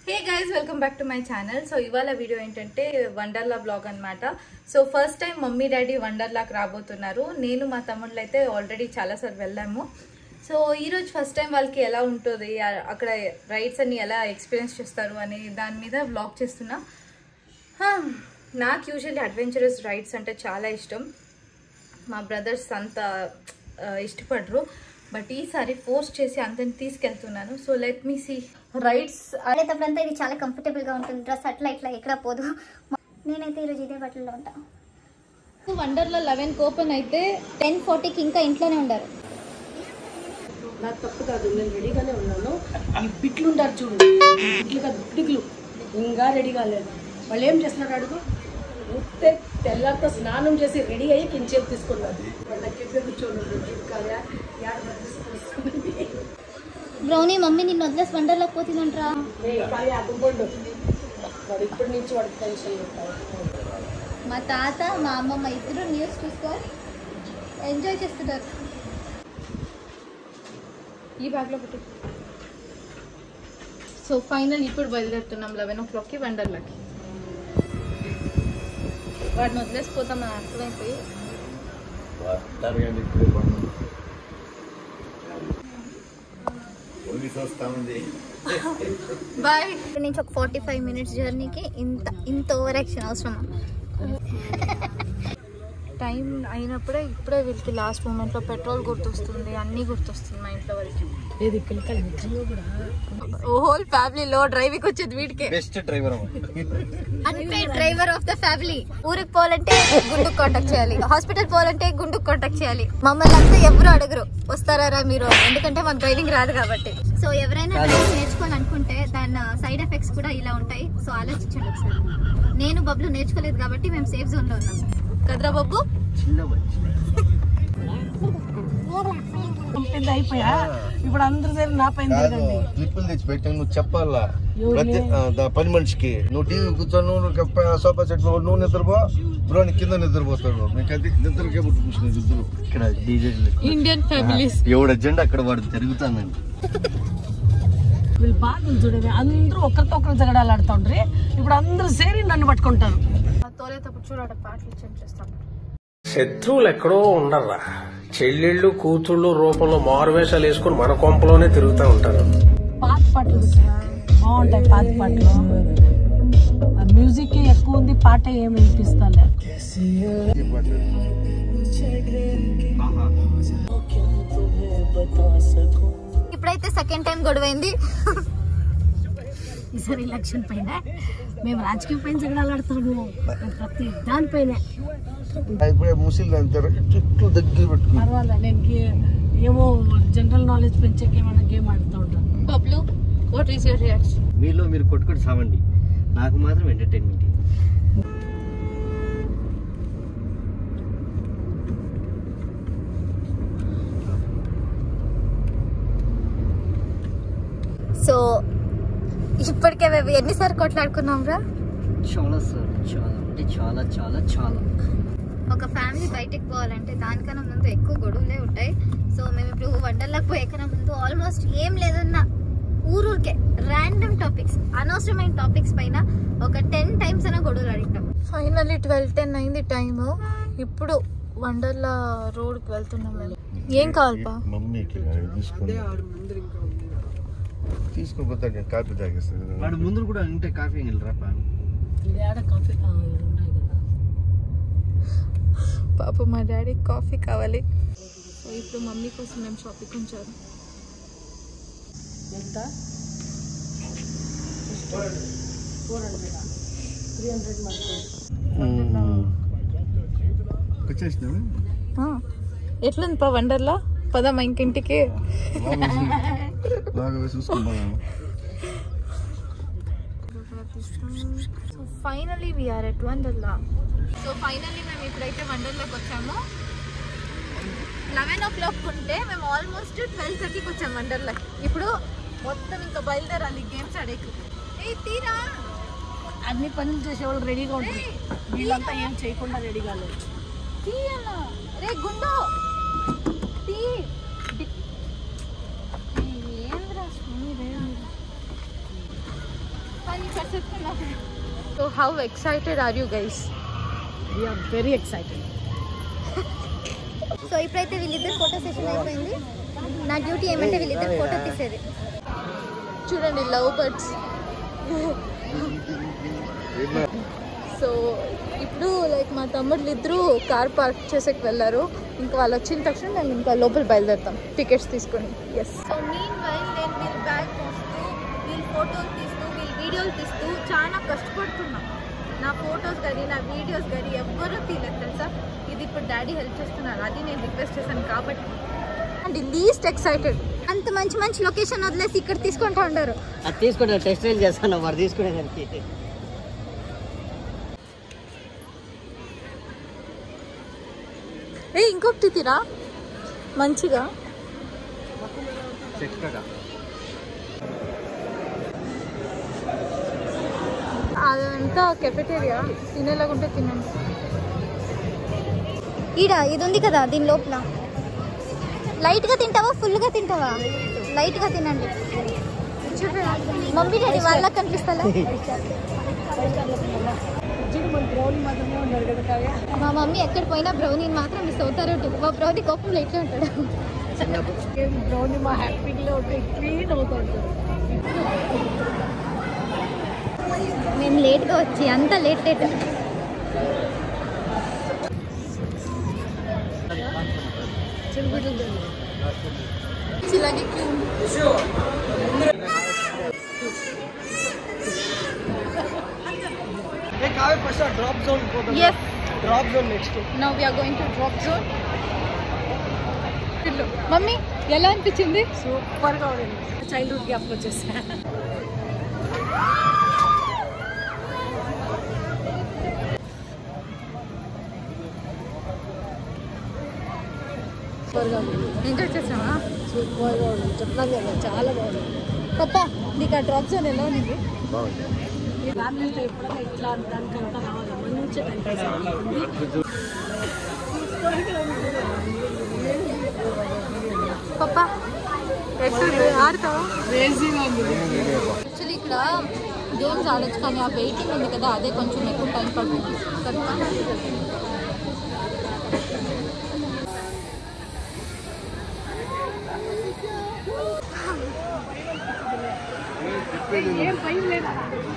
Hey guys welcome back to my channel so ఇవాళ video ఏంటంటే Wonderla blog అన్నమాట so first time mummy daddy వండర్లాకి రాబోతున్నారు నేను మా తమ్ముళ్ళు అయితే ఆల్రెడీ చాలాసార్లు వెళ్ళాము సో ఈరోజు ఫస్ట్ టైం వాళ్ళకి ఎలా ఉంటుంది ఆ- అక్కడ రైడ్స్ అన్ని ఎలా ఎక్స్పీరియన్స్ చేస్తారు అనే దాని మీద బ్లాగ్ చేస్తున్నా హా, నాకు యూజువల్లీ అడ్వెంచరస్ రైడ్స్ అంటే చాలా ఇష్టం మా బ్రదర్స్ అంత ఆ, ఇష్టపడరు బట్ ఈసారి ఫోర్స్ చేసి అందరిని తీసుకెళ్తున్నాను so let me see rides ఆడేటప్పుడంతా ఇది చాలా కంఫర్టబుల్ గా ఉంటుంది డ్రెస్ అట్లా ఇట్లా ఎక్కడ పోదు నేనైతే ఈరోజు ఇదే బట్టల్లో ఉంటా వండర్లో లెవెన్ ఓపెన్ అయితే టెన్ ఫార్టీకి ఇంకా ఇంట్లోనే ఉండారు నాకు తప్పు కాదు నేను రెడీగానే ఉన్నాను ఈ బిట్లు ఉంటారు చూడు ఈ బిట్లు కాదు బిట్లు ఇంకా రెడీ కాలేదు వాళ్ళు ఏం చేస్తున్నారు అడుగు ఉత్తే తెల్లారితో స్నానం చేసి రెడీ అయ్యి కించేపు తీసుకున్నారు వాళ్ళ కింద కూర్చోండి కాదా యాడ తీసుకొస్తుంది బ్రౌనీ మమ్మీ నిన్ను వదిలేసి వండర్లోకి పోతుందంటరా కానీ అడ్డుకోండు వాడు ఇప్పటి నుంచి వాడికి టెన్షన్ పెట్టాలి మా తాత మా అమ్మమ్మ ఇద్దరు న్యూస్ చూసుకొని ఎంజాయ్ చేస్తున్నారు ఈ బ్యాగ్లో పెట్టు సో ఫైనల్ ఇప్పుడు బయలుదేరుతున్నాం లెవెన్ ఓ క్లాక్కి వండర్లాకి వాడిని వదిలేసిపోతాం అని అర్థమైపోయి వస్తారుగాని ఇప్పుడే పన్ను పోలీసు వస్తా ఉంది బాయ్ ఇక్కడ నుంచి ఒక ఫార్టీ ఫైవ్ మినిట్స్ జర్నీకి ఇంత ఇంత ఓవర్ యాక్షన్ అవసరమా టైం అయినప్పుడే ఇప్పుడే వీళ్ళకి లాస్ట్ మూమెంట్లో పెట్రోల్ గుర్తొస్తుంది అన్నీ గుర్తొస్తుంది మా ఇంట్లో వాళ్ళకి లేదు పిల్లకాయలు నిజంగా కూడా హోల్ ఫ్యామిలీలో డ్రైవింగ్ వచ్చేది వీడికే బెస్ట్ డ్రైవర్ అంటే డ్రైవర్ ఆఫ్ ద ఫ్యామిలీ ఊరికి పోవాలంటే గుండుకు కాంటాక్ట్ చేయాలి హాస్పిటల్ పోవాలంటే గుండుకు కాంటాక్ట్ చేయాలి మమ్మల్ని అంతా ఎవరు అడగరు వస్తారా మీరు ఎందుకంటే మాకు డ్రైవింగ్ రాదు కాబట్టి సో ఎవరైనా డ్రైవింగ్ నేర్చుకోవాలనుకుంటే దాని సైడ్ ఎఫెక్ట్స్ కూడా ఇలా ఉంటాయి సో ఆలోచించండి ఒకసారి నేను బబ్లు నేర్చుకోలేదు కాబట్టి మేము సేఫ్ జోన్ లో ఉన్నాం కదరా బాబు చిన్న మంచి పంపింది అయిపోయా ఇప్పుడు అందరి దగ్గర నా పైన కాదు తిరగండి క్లిప్పులు తెచ్చి పెట్టాను నువ్వు చెప్పాలా ఎవరిని? ప్రతి ఆ, దా- పని మనిషికి నువ్వు టీవీ కూర్చొని నువ్వు కప్ప- సోఫా సెట్ లో నువ్వు నిద్రపో బ్రో నీ కింద నిద్రపోతాడు మీకు అది నిద్రకే పుట్టి కూర్చున్నారు ఇద్దరు ఇక్కడ డీజే ఇండియన్ ఫ్యామిలీస్ ఎవడు అజెండా అక్కడ వాడు జరుగుతానండి వీళ్ళు బాగా చూడండి అందరూ ఒకరితో ఒకరు జగడాలు ఆడుతుండ్రి ఇప్పుడు అందరూ సేరి నన్ను పట్టుకుంటారు తోలేటప్పుడు చూడ పాటలు చేంజ్ చేస్తాం శత్రువులు ఎక్కడో ఉండర్రా చెల్లెళ్ళు కూతుళ్ళు రూపంలో మారువేషాలు వేసుకుని మన కొంపలోనే తిరుగుతూ ఉంటారు పాత పాటలు బాగుంటాయి పాత పాటలు ఆ మ్యూజిక్ ఎక్కువ ఉంది పాట ఏం వినిపిస్తలే ఇప్పుడైతే సెకండ్ టైం గొడవైంది ఈసారి ఎలక్షన్ పైన మేము రాజకీయం పైన జగడాలు ఆడుతున్నాము ప్రతి దానిపైన ఇప్పుడే ముసిల్ అంటారు చుట్టూ దగ్గర పెట్టుకుని పర్వాలే నేను గే- ఏమో జనరల్ నాలెడ్జ్ పెంచేకి ఏమైనా గేమ్ ఆడుతూ ఉంటాను Bablu what is your reaction మీలో మీరు కొట్టుకొని సావండి నాకు మాత్రం ఎంటర్టైన్మెంట్ సో ఇప్పటికే మేము ఎన్నిసార్లు కొట్లాడుకున్నాం రా చాలా సార్ చాలా అంటే చాలా చాలా చాలా ఒక ఫ్యామిలీ బయటికి పోవాలంటే దానికన్నా ముందు ఎక్కువ గొడవలే ఉంటాయి సో మేము ఇప్పుడు వండర్లకు పోయే కన్నా ముందు ఆల్మోస్ట్ ఏం లేదన్నా ఊరూరికే ర్యాండమ్ టాపిక్స్ అనవసరమైన టాపిక్స్ పైన ఒక టెన్ టైమ్స్ అయినా గొడవలు అడిగిటాం ఫైనల్లీ ట్వెల్వ్ టెన్ అయింది టైమ్ ఇప్పుడు వండర్లా రోడ్కి వెళ్తున్నాం మేము ఏం కావాలి బా మమ్మీకి తీసుకుని తీసుకోపోతా నేను కాపీ తాగేస్తాను వాడు ముందు కూడా ఉంటే కాఫీ వెళ్ళరా ఏడ కాఫీ ఆ, ఈడ ఉన్నాయి కదా పాప మా డాడీ కాఫీ కావాలి సో ఇప్పుడు మమ్మీ కోసం మేము షాపింగ్ ఉంచారు ఎంత ఫోర్ హండ్రెడ్ త్రీ హండ్రెడ్ వచ్చేసినావా ఎట్లుంది పా వండర్లా పదమ్మా ఇంకింటికి బాగా వేసి చూసుకుంటాను so finally we are at Wonderla so finally మేము ఇప్పుడైతే వండర్లాకి వచ్చాము లెవెన్ ఓ క్లాక్ ఉంటే మేము ఆల్మోస్ట్ ట్వెల్వ్ థర్టీకి వచ్చాము వండర్లాకి ఇప్పుడు మొత్తం ఇంకా బయలుదేరాలి గేమ్స్ ఆడేకి ఏ తీరా అన్ని పనులు చేసేవాళ్ళు రెడీగా ఉంటారు వీళ్ళంతా ఏం చేయకుండా రెడీగా లేదు తీయన్నా రే గుండు తీ డి- ఏంద్రా స్వామి రే. So how excited are you guys we are very excited so ఇప్పుడైతే వీళ్ళిద్దరు ఫోటో సెషన్ అయిపోయింది నా డ్యూటీ ఏమంటే వీళ్ళిద్దరు ఫోటో తీసేది చూడండి లవ్ బర్డ్స్ సో ఇప్పుడు లైక్ మా తమ్ముళ్ళు ఇద్దరు కార్ పార్క్ చేసేకి వెళ్ళారు ఇంకా వాళ్ళు వచ్చిన తక్షణ మేము ఇంకా లోపల బయలుదేరుతాం టికెట్స్ తీసుకొని ఎస్ సో మీన్ వైల్ నేను వీళ్ళ బ్యాగ్ మోస్తూ వీళ్ళ ఫోటోలు తీస్తూ వీళ్ళ వీడియోలు తీస్తూ చాలా కష్టపడుతున్నాం నా ఫొటోస్ కానీ నా వీడియోస్ కానీ ఎవ్వరూ తీయలేదు తెలుసా ఇది ఇప్పుడు డాడీ హెల్ప్ చేస్తున్నారు అది నేను రిక్వెస్ట్ చేశాను కాబట్టి అండ్ లీస్ట్ ఎక్సైటెడ్ అంత మంచి మంచి లొకేషన్ వదిలేసి ఇక్కడ తీసుకుంటా ఉండరు అది తీసుకుంటా టెస్ట్ రైల్ చేస్తాను వాడు తీసుకునేదానికి ఏ ఇంకొకటి తీరా మంచిగా అదంతా కెఫెటేరియా తినేలాగుంటే తినండి ఈడ ఇది ఉంది కదా దీని లోపల లైట్గా తింటావా ఫుల్గా తింటావా లైట్గా తినండి మమ్మీ డాడీ వాళ్ళకి కనిపిస్తా చూడు మన బ్రౌన్ మాత్రమే ఉన్నారు కదా కావ్య మా మమ్మీ ఎక్కడ పోయినా బ్రౌనీ మాత్రం మిస్ అవుతారు మా బ్రౌనీ కోపంలో ఎట్లా ఉంటాడు బ్రౌన్ మా హ్యాపీగా ఉంటే క్లీన్ అవుతా ఉంటారు మేము లేట్గా వచ్చి అంత లేట్ లేట్ ఇలాగే queue first drop zone yes drop zone next now we are going to drop zone mummy ఎలా అనిపించింది సూపర్గా ఉంది చైల్డ్హుడ్ గ్యాప్ వచ్చేసా సూపర్గా ఉంది ఎంజాయ్ చేసావా సూపర్గా ఉంది చెప్తాను కదా చాలా బాగుంది పప్ప నీకు ఆ డ్రాప్ జోన్ ఎలా ఉంది ఈ ఫ్యామిలీతో ఎప్పుడైనా ఇట్లా దానికంతా రావాలి మంచి టైం పాస్ అవుతుంది పప్ప ఆడతావా క్రేజీగా ఉంది యాక్చువల్లీ ఇక్కడ గేమ్స్ ఆడొచ్చు కానీ ఆ వెయిటింగ్ ఉంది కదా అదే కొంచెం ఎక్కువ టైం పడుతుంది కదా ఏం భయం లేదా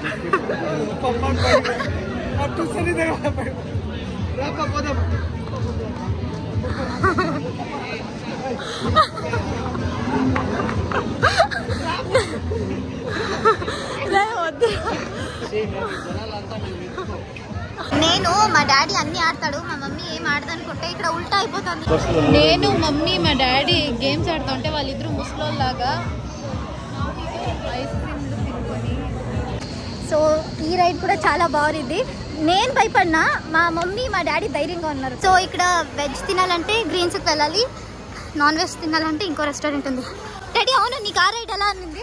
నేను మా డాడీ అన్ని ఆడతాడు మా మమ్మీ ఏం ఆడదనుకుంటే ఇక్కడ ఉల్టా అయిపోతుంది నేను మమ్మీ మా డాడీ గేమ్స్ ఆడుతుంటే వాళ్ళిద్దరు ముసలోళ్ళలాగా ఐస్ క్రీమ్లు తినుకొని సో ఈ రైడ్ కూడా చాలా బాగుంది నేను భయపడినా మా మమ్మీ మా డాడీ ధైర్యంగా ఉన్నారు సో ఇక్కడ వెజ్ తినాలంటే గ్రీన్స్కి వెళ్ళాలి నాన్ వెజ్ తినాలంటే ఇంకో రెస్టారెంట్ ఉంది డాడీ అవును నీకు ఆ రైడ్ ఎలా ఉంది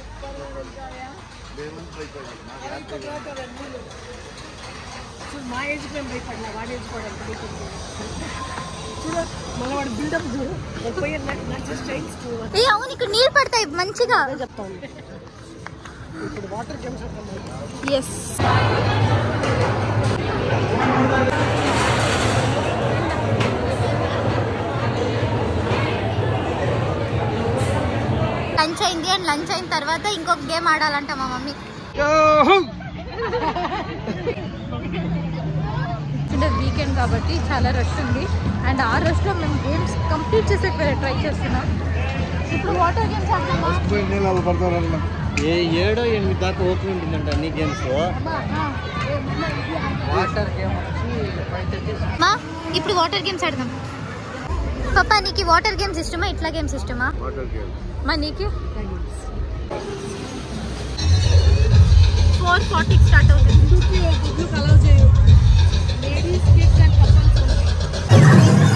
చూడు మా ఏజ్ మేము భయపడినా వాడి ఏజ్ కూడా ఎంత భయపడుతుంది చూడు మన వాడు బిల్డప్ చూడు వాడు పోయి నడిచే స్టైల్స్ చూడు ఏ అవును ఇక్కడ నీళ్ళు పడతాయి మంచిగా అదే చెప్తాను ఇప్పుడు వాటర్ గేమ్స్ ఆడతాం ఎస్ లంచ్ అయింది అండ్ లంచ్ అయిన తర్వాత ఇంకొక గేమ్ ఆడాలంట మా మమ్మీ వీకెండ్ కాబట్టి చాలా రష్ ఉంది అండ్ ఆ రష్లో మేము గేమ్స్ కంప్లీట్ చేసే ట్రై చేస్తున్నాం ఇప్పుడు వాటర్ గేమ్స్ ఆడతామా నీళ్ళు పడతారన్న ఏ ఏడో ఎనిమిది దాకా ఓపెన్ ఉంటుందంట అన్ని గేమ్స్ వాటర్ గేమ్ మా ఇప్పుడు వాటర్ గేమ్స్ ఆడదాం పాపా నీకు వాటర్ గేమ్స్ ఇష్టమా ఇట్లా గేమ్స్ ఇష్టమా వాటర్ గేమ్ మా నీకు ఫోర్ ఫార్టీకి స్టార్ట్ అవుతుంది ఎందుకు ఎందుకు అలౌ చేయు లేడీస్ కిడ్స్ అండ్ కపుల్స్ ఉంటాయి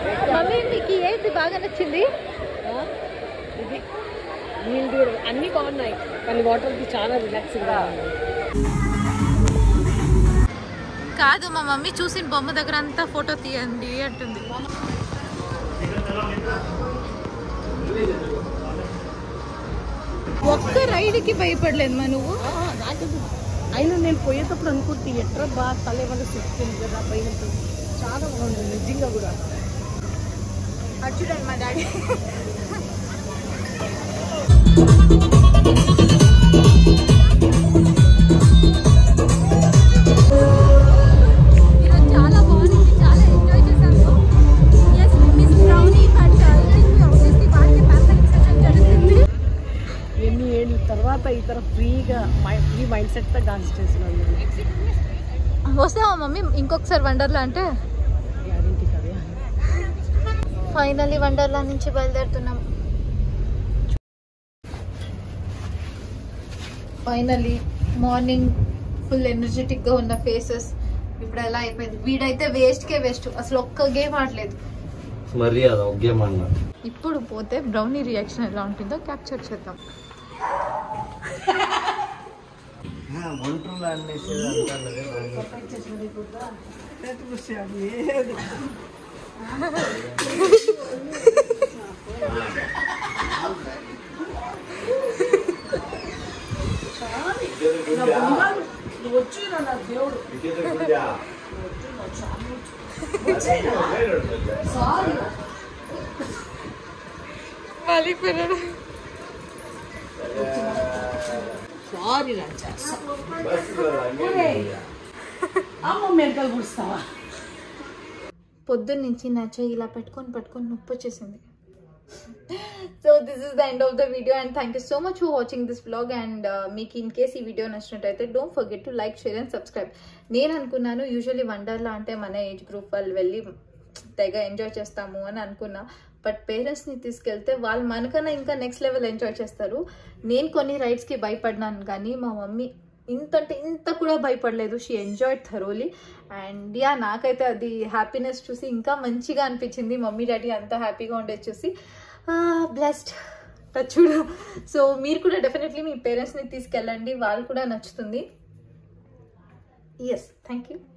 మమ్మీ మీకు ఏది బాగా నచ్చింది ఇది వీళ్ళు చూడు అన్ని బాగున్నాయి బాగున్నాయి కానీ వాటర్కి చాలా రిలాక్సింగ్గా కాదు మా మమ్మీ చూసిన బొమ్మ దగ్గర అంతా ఫోటో తీయండి అంటుంది ఒక్క రైడ్కి భయపడలేదు మా నువ్వు అయినా నేను పోయేటప్పుడు అనుకుంటే ఎట్రా బా తలేమన్నా చెప్తుంది కదా పైన చాలా బాగుంది నిజంగా కూడా అటు చూడండి మా డాడీ ఈరోజు చాలా బాగుంది చాలా ఎంజాయ్ చేశాము yes miss brownie but obviously వాళ్ళకి ప్యాంపరింగ్ సెషన్ జరుగుతుంది ఎన్ని ఏళ్ళ తర్వాత ఇతర ఫ్రీగా ఫ్రీ మైండ్ సెట్తో డాన్స్ చేసినాను వస్తావా మమ్మీ ఇంకొకసారి వండర్లా అంటే గ్యారంటీ కదా ఫైనల్లీ వండర్లా నుంచి బయలుదేరుతున్నాం ఫైనల్లీ మార్నింగ్ ఫుల్ ఎనర్జెటిక్గా ఉన్న ఫేసెస్ ఇప్పుడు ఎలా అయిపోయింది వీడైతే వేస్ట్కే వేస్ట్ అసలు ఒక్క గేమ్ ఆడలేదు మరి అది ఒక గేమ్ అన్నా ఇప్పుడు పోతే బ్రౌనీ రియాక్షన్ ఎలా ఉంటుందో క్యాప్చర్ చేద్దాం ఒంటరిలో అనేసి వచ్చిరా నా దేవుడు సారీ రాజా అమ్మ మెంటల్ పుడుస్తావా పొద్దున్న నుంచి నా చెయ్యి ఇలా పెట్టుకొని పెట్టుకొని నొప్పి వచ్చేసింది so this is the end of the video and thank you so much for watching this blog and మీకు ఇన్ కేస్ ఈ వీడియో నచ్చినట్టయితే don't forget to like share and subscribe నేను అనుకున్నాను యూజువలీ వండర్లా అంటే మన ఏజ్ గ్రూప్ వాళ్ళు వెళ్ళి తెగ ఎంజాయ్ చేస్తాము అని అనుకున్నా బట్ పేరెంట్స్ని తీసుకెళ్తే వాళ్ళు మనకన్నా ఇంకా నెక్స్ట్ లెవెల్ ఎంజాయ్ చేస్తారు నేను కొన్ని రైడ్స్కి భయపడినాను కానీ మా మమ్మీ ఇంత అంటే ఇంత కూడా భయపడలేదు she enjoyed thoroughly and yeah నాకైతే అది హ్యాపీనెస్ చూసి ఇంకా మంచిగా అనిపించింది మమ్మీ డాడీ అంత హ్యాపీగా ఉండేది చూసి బ్లెస్డ్ టచ్ కూడా సో మీరు కూడా డెఫినెట్లీ మీ పేరెంట్స్ని తీసుకెళ్ళండి వాళ్ళు కూడా నచ్చుతుంది ఎస్ థ్యాంక్ యూ